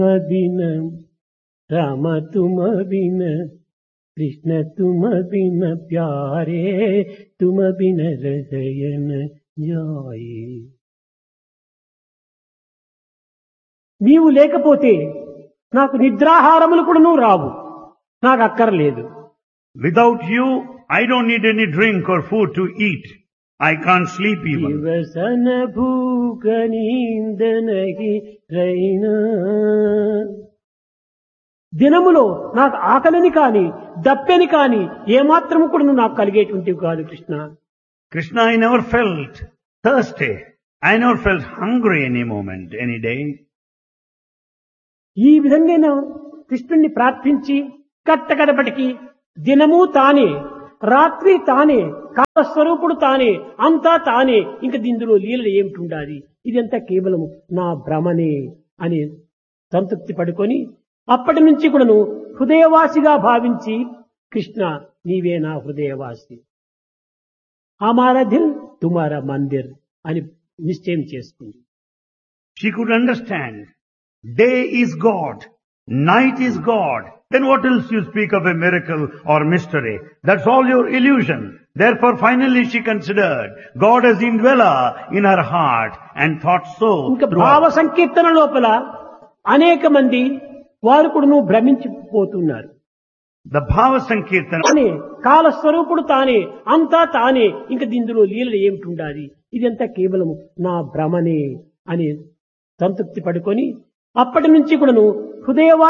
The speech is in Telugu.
बिन राम तुम बिन कृष्ण तुम बिन प्यारे तुम बिन हृदय न जाए నీవు లేకపోతే నాకు నిద్రాహారములు కూడాను రావు నాకు అక్కర్లేదు Without you, I don't need any drink or food to eat. I can't sleep even. दिवसन भूख नींद नहीं రైనా దినములో నాకు ఆకలిని కాని దప్పెని కాని ఏమాత్రము కూడా నాకు కలిగేటువంటివి కాదు Krishna Krishna, I never felt thirsty. I never felt hungry any moment, any day. ఈ విధంగా నేను కృష్ణుణ్ణి ప్రార్థించి కట్టకడపటికి దినము తానే రాత్రి తానే కాలస్వరూపుడు తానే అంతా తానే ఇంక దీనిలో లీలలు ఏమిటి ఉండాలి ఇదంతా కేవలం నా భ్రమనే అని సంతృప్తి పడుకొని అప్పటి నుంచి కూడాను హృదయవాసిగా భావించి కృష్ణ నీవే నా హృదయవాసి హమారా దిల్ తుమారా మందిర్ అని నిశ్చయం చేసుకుంది She could understand. Day is God. Night is God. Then what else you speak of a miracle or mystery? That's all your illusion. Therefore finally she considered God as indweller in her heart and thought so. ఇంకా throughout. భావ సంకీర్తన లోపల అనేక మంది వారు కూడా భ్రమించిపోతున్నారు The Bhava Sankirtana తానే కాలస్వరూపుడు తానే అంతా తానే ఇంక దీనిలో లీలలు ఏమిటి ఉండాలి ఇదంతా కేవలం నా భ్రమనే అని సంతృప్తి పడుకొని అప్పటి నుంచి కూడాను హృదయవా